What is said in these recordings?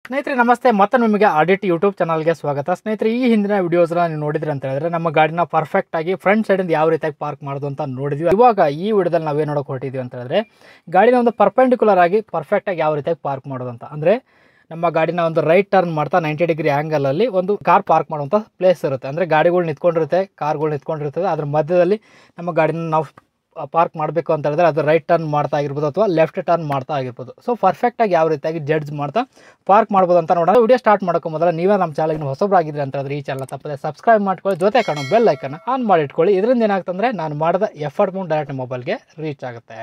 ಸ್ನೇಹಿತರೆ ನಮಸ್ತೆ ಮತ್ತೆ ನಿಮಗೆ ಆಡಿಟ್ ಯೂಟ್ಯೂಬ್ ಚಾನಲ್ಗೆ ಸ್ವಾಗತ ಸ್ನೇಹಿತರೆ ಈ ಹಿಂದಿನ ವಿಡಿಯೋಸ್ನ ನೀವು ನೋಡಿದ್ರಿ ಅಂತ ಹೇಳಿದ್ರೆ ನಮ್ಮ ಗಾಡಿನ ಪರ್ಫೆಕ್ಟ್ ಆಗಿ ಫ್ರಂಟ್ ಸೈಡಿಂದ ಯಾವ ರೀತಿಯಾಗಿ ಪಾರ್ಕ್ ಮಾಡೋದು ಅಂತ ನೋಡಿದ್ವಿ ಇವಾಗ ಈ ವಿಡಿಯೋದಲ್ಲಿ ನಾವೇ ನೋಡೋಕೆ ಹೊರಟಿದ್ವಿ ಅಂತ ಹೇಳಿದ್ರೆ ಗಾಡಿನ ಒಂದು ಪರ್ಪೆಂಡಿಕ್ಯುಲರ್ ಆಗಿ ಪರ್ಫೆಕ್ಟಾಗಿ ಯಾವ ರೀತಿಯಾಗಿ ಪಾರ್ಕ್ ಮಾಡೋದು ಅಂತ ಅಂದರೆ ನಮ್ಮ ಗಾಡಿನ ಒಂದು ರೈಟ್ ಟರ್ನ್ ಮಾಡ್ತಾ ನೈಂಟಿ ಡಿಗ್ರಿ ಆ್ಯಂಗಲಲ್ಲಿ ಒಂದು ಕಾರ್ ಪಾರ್ಕ್ ಮಾಡುವಂಥ ಪ್ಲೇಸ್ ಇರುತ್ತೆ ಅಂದರೆ ಗಾಡಿಗಳು ನಿಂತ್ಕೊಂಡಿರುತ್ತೆ ಕಾರ್ಗಳು ನಿಂತ್ಕೊಂಡಿರ್ತದೆ ಅದ್ರ ಮಧ್ಯದಲ್ಲಿ ನಮ್ಮ ಗಾಡಿನ ನಾವು ಪಾರ್ಕ್ ಮಾಡಬೇಕು ಅಂತ ಹೇಳಿದ್ರೆ ಅದು ರೈಟ್ ಟರ್ನ್ ಮಾಡ್ತಾ ಆಗಿರ್ಬೋದು ಅಥವಾ ಲೆಫ್ಟ್ ಟರ್ನ್ ಮಾಡ್ತಾ ಆಗಿರ್ಬೋದು ಸೊ ಪರ್ಫೆಕ್ಟಾಗಿ ಯಾವ ರೀತಿಯಾಗಿ ಜಡ್ಜ್ ಮಾಡ್ತಾ ಪಾರ್ಕ್ ಮಾಡ್ಬೋದು ಅಂತ ನೋಡೋಣ ವಿಡಿಯೋ ಸ್ಟಾರ್ಟ್ ಮಾಡೋಕೆ ಮೊದಲ ನೀವೇ ನಮ್ಮ ಚಾನಲ್ಗೆ ಹೊಸಬ್ರಾಗಿದ್ರೆ ಅಂತ ಹೇಳಿದ್ರೆ ಈ ಚಾನಲ್ ತಪ್ಪದೆ ಸಬ್ಸ್ಕ್ರೈಬ್ ಮಾಡ್ಕೊಳ್ಳಿ ಜೊತೆ ಕಾಣೋ ಬೆಲ್ ಐಕನ್ ಆನ್ ಮಾಡಿ ಇಟ್ಕೊಳ್ಳಿ ಇದರಿಂದ ಏನಾಗ್ತಂದ್ರೆ ನಾನು ಮಾಡಿದ ಎಫರ್ಟ್ ಮೂನ್ ಡೈರೆಕ್ಟ್ ಮೊಬೈಲ್ಗೆ ರೀಚ್ ಆಗುತ್ತೆ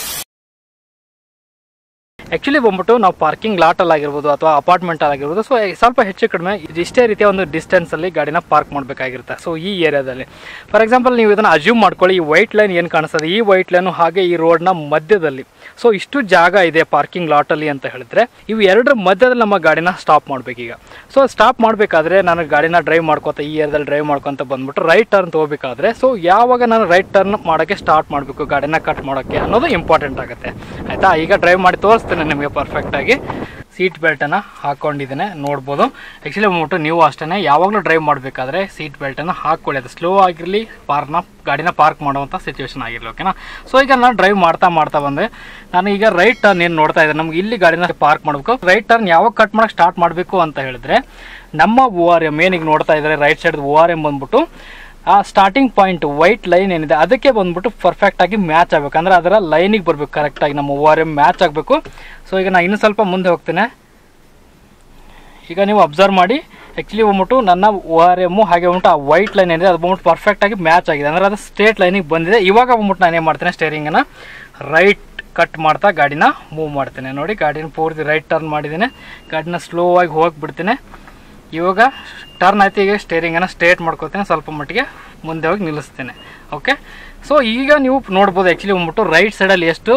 ಆ್ಯಕ್ಚುಲಿ ಬಂದ್ಬಿಟ್ಟು ನಾವು ಪಾರ್ಕಿಂಗ್ ಲಾಟಲ್ಲಿ ಆಗಿರ್ಬೋದು ಅಥವಾ ಅಪಾರ್ಟ್ಮೆಂಟಲ್ಲಿ ಆಗಿರ್ಬೋದು ಸೊ ಸ್ವಲ್ಪ ಹೆಚ್ಚು ಕಡಿಮೆ ಇಷ್ಟೇ ರೀತಿಯ ಒಂದು ಡಿಸ್ಟೆನ್ಸಲ್ಲಿ ಗಾಡಿನ ಪಾರ್ಕ್ ಮಾಡಬೇಕಾಗಿರುತ್ತೆ ಸೊ ಈ ಏರಿಯಾದಲ್ಲಿ ಫಾರ್ ಎಕ್ಸಾಂಪಲ್ ನೀವು ಇದನ್ನು ಅಜ್ಯೂಮ್ ಮಾಡ್ಕೊಳ್ಳಿ ಈ ವೈಟ್ ಲೈನ್ ಏನು ಕಾಣಿಸ್ತದೆ ಈ ವೈಟ್ ಲೈನು ಹಾಗೆ ಈ ರೋಡ್ನ ಮಧ್ಯದಲ್ಲಿ ಸೊ ಇಷ್ಟು ಜಾಗ ಇದೆ ಪಾರ್ಕಿಂಗ್ ಲಾಟಲ್ಲಿ ಅಂತ ಹೇಳಿದ್ರೆ ಇವು ಎರಡರ ಮಧ್ಯದಲ್ಲಿ ನಮ್ಮ ಗಾಡಿನ ಸ್ಟಾಪ್ ಮಾಡಬೇಕೀಗ ಸೊ ಸ್ಟಾಪ್ ಮಾಡಬೇಕಾದ್ರೆ ನಾನು ಗಾಡಿನ ಡ್ರೈವ್ ಮಾಡ್ಕೊತ ಈ ಏರಿಯಾದಲ್ಲಿ ಡ್ರೈವ್ ಮಾಡ್ಕೊತ ಬಂದ್ಬಿಟ್ಟು ರೈಟ್ ಟರ್ನ್ ತೊಗೋಬೇಕಾದ್ರೆ ಸೊ ಯಾವಾಗ ನಾನು ರೈಟ್ ಟರ್ನ್ ಮಾಡೋಕ್ಕೆ ಸ್ಟಾರ್ಟ್ ಮಾಡಬೇಕು ಗಾಡಿನ ಕಟ್ ಮಾಡೋಕ್ಕೆ ಅನ್ನೋದು ಇಂಪಾರ್ಟೆಂಟ್ ಆಗುತ್ತೆ ಆಯಿತಾ ಈಗ ಡ್ರೈವ್ ಮಾಡಿ ತೋರಿಸ್ತೇನೆ ನಿಮಗೆ ಪರ್ಫೆಕ್ಟಾಗಿ ಸೀಟ್ ಬೆಲ್ಟನ್ನು ಹಾಕ್ಕೊಂಡಿದ್ದೇನೆ ನೋಡ್ಬೋದು ಆ್ಯಕ್ಚುಲಿ ಬಂದ್ಬಿಟ್ಟು ನೀವು ಅಷ್ಟೇ ಯಾವಾಗಲೂ ಡ್ರೈವ್ ಮಾಡಬೇಕಾದ್ರೆ ಸೀಟ್ ಬೆಲ್ಟನ್ನು ಹಾಕ್ಕೊಳ್ಳಿ ಅದು ಸ್ಲೋ ಆಗಿರಲಿ ಪಾರ್ನ ಗಾಡಿನ ಪಾರ್ಕ್ ಮಾಡುವಂಥ ಸಿಚುವೇಶನ್ ಆಗಿರಲಿ ಓಕೆನಾ ಸೊ ಈಗ ನಾನು ಡ್ರೈವ್ ಮಾಡ್ತಾ ಮಾಡ್ತಾ ಬಂದೆ ನಾನು ಈಗ ರೈಟ್ ಟರ್ನ್ ಏನು ನೋಡ್ತಾ ಇದ್ದೆ ನಮ್ಗೆ ಇಲ್ಲಿ ಗಾಡಿನ ಪಾರ್ಕ್ ಮಾಡಬೇಕು ರೈಟ್ ಟರ್ನ್ ಯಾವಾಗ ಕಟ್ ಮಾಡೋಕ್ಕೆ ಸ್ಟಾರ್ಟ್ ಮಾಡಬೇಕು ಅಂತ ಹೇಳಿದ್ರೆ ನಮ್ಮ ಓ ಆರ್ ಎಮ್ ಏನೀಗ ನೋಡ್ತಾ ಇದ್ದಾರೆ right side O R M ಬಂದ್ಬಿಟ್ಟು ಆ ಸ್ಟಾರ್ಟಿಂಗ್ ಪಾಯಿಂಟ್ ವೈಟ್ ಲೈನ್ ಏನಿದೆ ಅದಕ್ಕೆ ಬಂದ್ಬಿಟ್ಟು ಪರ್ಫೆಕ್ಟಾಗಿ ಮ್ಯಾಚ್ ಆಗಬೇಕು ಅಂದರೆ ಅದರ ಲೈನಿಗೆ ಬರಬೇಕು ಕರೆಕ್ಟಾಗಿ ನಮ್ಮ ಓ ಆರ್ ಎಮ್ ಮ್ಯಾಚ್ ಆಗಬೇಕು ಸೊ ಈಗ ನಾನು ಇನ್ನೂ ಸ್ವಲ್ಪ ಮುಂದೆ ಹೋಗ್ತೇನೆ ಈಗ ನೀವು ಅಬ್ಸರ್ವ್ ಮಾಡಿ ಆ್ಯಕ್ಚುಲಿ ಬಂದ್ಬಿಟ್ಟು ನನ್ನ ಓ ಆರ್ ಎಮ್ಮು ಹಾಗೆ ಬಂದ್ಬಿಟ್ಟು ಆ ವೈಟ್ ಲೈನ್ ಏನಿದೆ ಅದು ಬಂದ್ಬಿಟ್ಟು ಪರ್ಫೆಕ್ಟಾಗಿ ಮ್ಯಾಚ್ ಆಗಿದೆ ಅಂದರೆ ಅದು ಸ್ಟ್ರೇಟ್ ಲೈನಿಗೆ ಬಂದಿದೆ ಇವಾಗ ಬಂದ್ಬಿಟ್ಟು ನಾನು ಏನು ಮಾಡ್ತೇನೆ ಸ್ಟೇರಿಂಗನ್ನು ರೈಟ್ ಕಟ್ ಮಾಡ್ತಾ ಗಾಡಿನ ಮೂವ್ ಮಾಡ್ತೇನೆ ನೋಡಿ ಗಾಡಿನ ಪೂರ್ತಿ ರೈಟ್ ಟರ್ನ್ ಮಾಡಿದ್ದೇನೆ ಗಾಡಿನ ಸ್ಲೋ ಆಗಿ ಹೋಗಿಬಿಡ್ತೇನೆ ಇವಾಗ ಟರ್ನ್ ಆಯ್ತು ಈಗ ಸ್ಟೇರಿಂಗನ್ನು ಸ್ಟ್ರೇಟ್ ಮಾಡ್ಕೊತೇನೆ ಸ್ವಲ್ಪ ಮಟ್ಟಿಗೆ ಮುಂದೆ ಹೋಗಿ ನಿಲ್ಲಿಸ್ತೇನೆ ಓಕೆ ಸೊ ಈಗ ನೀವು ನೋಡ್ಬೋದು ಆ್ಯಕ್ಚುಲಿ ಬಂದ್ಬಿಟ್ಟು ರೈಟ್ ಸೈಡಲ್ಲಿ ಎಷ್ಟು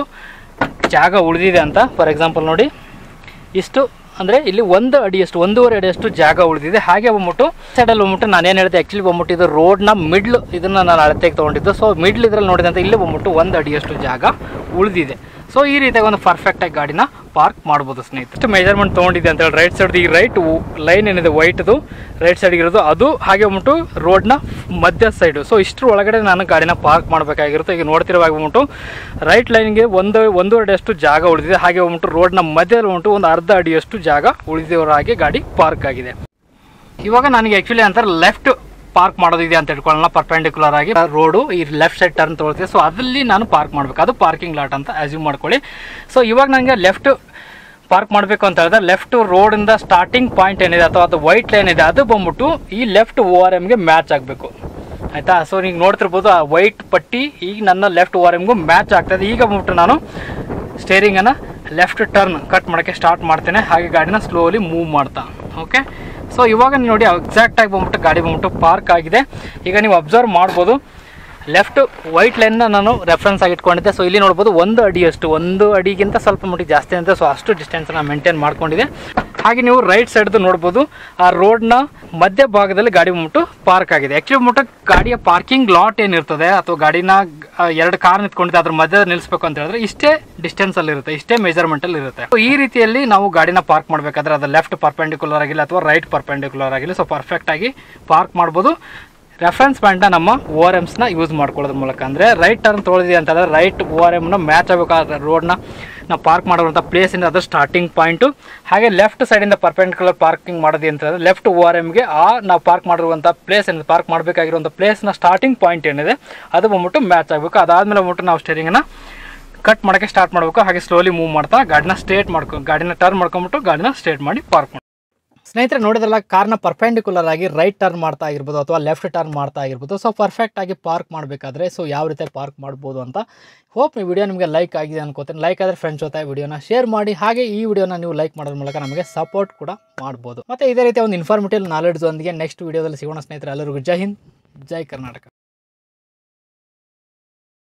ಜಾಗ ಉಳಿದಿದೆ ಅಂತ ಫಾರ್ ಎಕ್ಸಾಂಪಲ್ ನೋಡಿ ಇಷ್ಟು ಅಂದರೆ ಇಲ್ಲಿ ಒಂದು ಅಡಿಯಷ್ಟು ಒಂದೂವರೆ ಅಡಿಯಷ್ಟು ಜಾಗ ಉಳಿದಿದೆ ಹಾಗೆ ಬಂದ್ಬಿಟ್ಟು ಸೈಡಲ್ಲಿ ಬಂದ್ಬಿಟ್ಟು ನಾನು ಏನು ಹೇಳಿದೆ ಆ್ಯಕ್ಚುಲಿ ಬಂದ್ಬಿಟ್ಟು ಇದು ರೋಡ್ನ ಮಿಡ್ಲ್ ಇದನ್ನು ನಾನು ಅಳತೆಗೆ ತೊಗೊಂಡಿದ್ದು ಸೊ ಮಿಡ್ಲ್ ಇದ್ರಲ್ಲಿ ನೋಡಿದಂತೆ ಇಲ್ಲಿ ಬಂದ್ಬಿಟ್ಟು ಒಂದು ಅಡಿಯಷ್ಟು ಜಾಗ ಉಳಿದಿದೆ ಸೊ ಈ ರೀತಿಯಾಗಿ ಒಂದು ಪರ್ಫೆಕ್ಟಾಗಿ ಗಾಡಿನ ಪಾರ್ಕ್ ಮಾಡ್ಬೋದು ಸ್ನೇಹಿತರೆ ಎಷ್ಟು ಮೆಜರ್ಮೆಂಟ್ ತೊಗೊಂಡಿದೆ ಅಂತ ಹೇಳಿ ರೈಟ್ ಸೈಡ್ ಈ ರೈಟ್ ಲೈನ್ ಏನಿದೆ ವೈಟ್ದು ರೈಟ್ ಸೈಡ್ ಇರೋದು ಅದು ಹಾಗೆ ಬಂದ್ಬಿಟ್ಟು ರೋಡ್ನ ಮಧ್ಯ ಸೈಡು ಸೊ ಇಷ್ಟರ ಒಳಗಡೆ ನಾನು ಗಾಡಿನ ಪಾರ್ಕ್ ಮಾಡಬೇಕಾಗಿರುತ್ತೆ ಈಗ ನೋಡ್ತಿರುವಾಗ ಬಂದ್ಬಿಟ್ಟು ರೈಟ್ ಲೈನ್ಗೆ ಒಂದು ಒಂದು ಅಡಿಯಷ್ಟು ಜಾಗ ಉಳಿದಿದೆ ಹಾಗೆ ಬಂದ್ಬಿಟ್ಟು ರೋಡ್ನ ಮಧ್ಯದಲ್ಲಿ ಬಂದ್ಬಿಟ್ಟು ಒಂದು ಅರ್ಧ ಅಡಿಯಷ್ಟು ಜಾಗ ಉಳಿದಿರೋ ಹಾಗೆ ಗಾಡಿ ಪಾರ್ಕ್ ಆಗಿದೆ ಇವಾಗ ನನಗೆ ಆ್ಯಕ್ಚುಲಿ ಅಂತಾರೆ ಲೆಫ್ಟ್ ಪಾರ್ಕ್ ಮಾಡೋದಿದೆ ಅಂತ ಇಟ್ಕೊಳ್ಳೋಣ ಪರ್ಪೆಂಡಿಕ್ಯುಲರ್ ಆಗಿ ರೋಡು ಈ ಲೆಫ್ಟ್ ಸೈಡ್ ಟರ್ನ್ ತೊಗೊಳ್ತೀವಿ ಸೊ ಅದಲ್ಲಿ ನಾನು ಪಾರ್ಕ್ ಮಾಡಬೇಕು ಅದು ಪಾರ್ಕಿಂಗ್ ಲಾಟ್ ಅಂತ ಅಸ್ಯೂಮ್ ಮಾಡ್ಕೊಳ್ಳಿ ಸೊ ಇವಾಗ ನನಗೆ ಲೆಫ್ಟ್ ಪಾರ್ಕ್ ಮಾಡಬೇಕು ಅಂತ ಹೇಳಿದ್ರೆ ಲೆಫ್ಟ್ ರೋಡಿಂದ ಸ್ಟಾರ್ಟಿಂಗ್ ಪಾಯಿಂಟ್ ಏನಿದೆ ಅಥವಾ ಅದು ವೈಟ್ ಲೈನ್ ಇದೆ ಅದು ಬಂದ್ಬಿಟ್ಟು ಈ ಲೆಫ್ಟ್ ಓ ಆರ್ ಎಮ್ಗೆ ಮ್ಯಾಚ್ ಆಗಬೇಕು ಆಯಿತಾ ಸೊ ನೀವು ನೋಡ್ತಿರ್ಬೋದು ಆ ವೈಟ್ ಪಟ್ಟಿ ಈಗ ನನ್ನ ಲೆಫ್ಟ್ ಓ ಆರ್ ಎಮ್ಗೂ ಮ್ಯಾಚ್ ಆಗ್ತದೆ ಈಗ ಬಂದ್ಬಿಟ್ಟು ನಾನು ಸ್ಟೇರಿಂಗನ್ನು ಲೆಫ್ಟ್ ಟರ್ನ್ ಕಟ್ ಮಾಡೋಕ್ಕೆ ಸ್ಟಾರ್ಟ್ ಮಾಡ್ತೇನೆ ಹಾಗೆ ಗಾಡಿನ ಸ್ಲೋಲಿ ಮೂವ್ ಮಾಡ್ತಾ ಓಕೆ ಸೊ ಇವಾಗ ನೀವು ನೋಡಿ ಎಕ್ಸಾಕ್ಟಾಗಿ ಬಂದ್ಬಿಟ್ಟು ಗಾಡಿ ಬಂದ್ಬಿಟ್ಟು ಪಾರ್ಕ್ ಆಗಿದೆ ಈಗ ನೀವು ಅಬ್ಸರ್ವ್ ಮಾಡ್ಬೋದು ಲೆಫ್ಟ್ ವೈಟ್ ಲೈನ್ನ ನಾನು ರೆಫರೆನ್ಸ್ ಆಗಿ ಇಟ್ಕೊಂಡಿದ್ದೆ ಸೊ ಇಲ್ಲಿ ನೋಡ್ಬೋದು ಒಂದು ಅಡಿಯಷ್ಟು ಒಂದು ಅಡಿಗಿಂತ ಸ್ವಲ್ಪ ಮಟ್ಟಿಗೆ ಜಾಸ್ತಿ ಅಂತ ಸೊ ಅಷ್ಟು ಡಿಸ್ಟೆನ್ಸ್ನ ಮೇಂಟೈನ್ ಮಾಡ್ಕೊಂಡಿದೆ ಹಾಗೆ ನೀವು ರೈಟ್ ಸೈಡ್ದು ನೋಡ್ಬೋದು ಆ ರೋಡ್ನ ಮಧ್ಯ ಭಾಗದಲ್ಲಿ ಗಾಡಿ ಬಂದ್ಬಿಟ್ಟು ಪಾರ್ಕ್ ಆಗಿದೆ ಆ್ಯಕ್ಚುಲಿ ಬಂದ್ಬಿಟ್ಟು ಗಾಡಿಯ ಪಾರ್ಕಿಂಗ್ ಲಾಟ್ ಏನಿರ್ತದೆ ಅಥವಾ ಗಾಡಿನ ಆ, ಎರಡು ಕಾರ್ ನಿಂತ್ಕೊಂಡಿದೆ ಅದ್ರ ಮಧ್ಯ ನಿಲ್ಲಿಸ್ಬೇಕು ಅಂತ ಹೇಳಿದ್ರೆ ಇಷ್ಟೇ ಡಿಸ್ಟೆನ್ಸಲ್ಲಿ ಇರುತ್ತೆ ಇಷ್ಟೇ ಮೆಜರ್ಮೆಂಟಲ್ಲಿ ಇರುತ್ತೆ So, ಈ ರೀತಿಯಲ್ಲಿ ನಾವು ಗಾಡಿನ ಪಾರ್ಕ್ ಮಾಡಬೇಕಾದ್ರೆ ಅದು ಲೆಫ್ಟ್ ಪರ್ಪೆಂಡಿಕ್ಯುಲರ್ ಆಗಿಲ್ಲ ಅಥವಾ ರೈಟ್ ಪರ್ಪೆಂಡಿಕ್ಯುಲರ್ ಆಗಿಲ್ಲ ಸೊ ಪರ್ಫೆಕ್ಟಾಗಿ ಪಾರ್ಕ್ ಮಾಡ್ಬೋದು ರೆಫರೆನ್ಸ್ ಪಾಯಿಂಟ್ನ ನಮ್ಮ ಓ ಆರ್ ಎಮ್ಸ್ನ ಯೂಸ್ ಮಾಡ್ಕೊಳ್ಳೋದ್ರ ಮೂಲಕ ಅಂದರೆ ರೈಟ್ ಟರ್ನ್ ತೊಗೊಳಿದೆ ಅಂತಂದರೆ ರೈಟ್ ಓ ಆರ್ ಎಮ್ನ ಮ್ಯಾಚ್ ಆಗಬೇಕಾದ್ರೆ ರೋಡ್ನ ನಾವು ಪಾರ್ಕ್ ಮಾಡುವಂಥ ಪ್ಲೇಸಿಂದ ಅದು ಸ್ಟಾರ್ಟಿಂಗ್ ಪಾಯಿಂಟು ಹಾಗೆ ಲೆಫ್ಟ್ ಸೈಡಿಂದ ಪರ್ಪೆಂಡಿಕ್ಯುಲರ್ ಪಾರ್ಕಿಂಗ್ ಮಾಡೋದು ಅಂತಂದರೆ ಲೆಫ್ಟ್ ಓ ಆರ್ ಎಮ್ಗೆ ಆ ನಾವು ಪಾರ್ಕ್ ಮಾಡಿರುವಂಥ ಪ್ಲೇಸ್ ಏನಿದೆ ಪಾರ್ಕ್ ಮಾಡಬೇಕಾಗಿರುವಂಥ ಪ್ಲೇಸ್ನ ಸ್ಟಾರ್ಟಿಂಗ್ ಪಾಯಿಂಟ್ ಏನಿದೆ ಅದು ಬಂದ್ಬಿಟ್ಟು ಮ್ಯಾಚ್ ಆಗಬೇಕು ಅದಾದಮೇಲೆ ಬಂದ್ಬಿಟ್ಟು ನಾವು ಸ್ಟೇರಿಂಗನ್ನು ಕಟ್ ಮಾಡೋಕ್ಕೆ ಸ್ಟಾರ್ಟ್ ಮಾಡಬೇಕು ಹಾಗೆ ಸ್ಲೋಲಿ ಮೂವ್ ಮಾಡ್ತಾ ಗಾಡಿನ ಸ್ಟ್ರೇಟ್ ಮಾಡ್ಕೊ ಗಾಡಿನ ಟರ್ನ್ ಮಾಡ್ಕೊಂಬಿಟ್ಟು ಗಾಡಿನ ಸ್ಟ್ರೇಟ್ ಮಾಡಿ ಪಾರ್ಕ್ ಮಾಡಿ ಸ್ನೇಹಿತರೆ ನೋಡಿದ್ರಲ್ಲ ಕಾರ್ನ ಪರ್ಪೆಂಡಿಕ್ಯುಲರ್ ಆಗಿ ರೈಟ್ ಟರ್ನ್ ಮಾಡ್ತಾ ಆಗಿರ್ಬೋದು ಅಥವಾ ಲೆಫ್ಟ್ ಟರ್ನ್ ಮಾಡ್ತಾ ಆಗಿರ್ಬೋದು ಸೊ ಪರ್ಫೆಕ್ಟ್ ಆಗಿ ಪಾರ್ಕ್ ಮಾಡಬೇಕಾದ್ರೆ ಸೊ ಯಾವ ರೀತಿ ಪಾರ್ಕ್ ಮಾಡ್ಬೋದು ಅಂತ ಹೋಪ್ ಈ ವಿಡಿಯೋ ನಿಮಗೆ ಲೈಕ್ ಆಗಿದೆ ಅನ್ಕೋತೀನಿ ಲೈಕ್ ಆದರೆ ಫ್ರೆಂಡ್ಸ್ ಜೊತೆ ವಿಡಿಯೋನ ಶೇರ್ ಮಾಡಿ ಹಾಗೆ ಈ ವಿಡಿಯೋನ ನೀವು ಲೈಕ್ ಮಾಡೋದ್ರ ಮೂಲಕ ನಮಗೆ ಸಪೋರ್ಟ್ ಕೂಡ ಮಾಡ್ಬೋದು ಮತ್ತು ಇದೇ ರೀತಿಯ ಒಂದು ಇನ್ಫಾರ್ಮೇಟಿವ್ ನಾಲೆಡ್ಜ್ ಒಂದಿಗೆ ನೆಕ್ಸ್ಟ್ ವಿಡಿಯೋದಲ್ಲಿ ಸಿಗೋಣ ಸ್ನೇಹಿತರೆ ಎಲ್ಲರಿಗೂ ಜೈ ಹಿಂದ್ ಜೈ ಕರ್ನಾಟಕ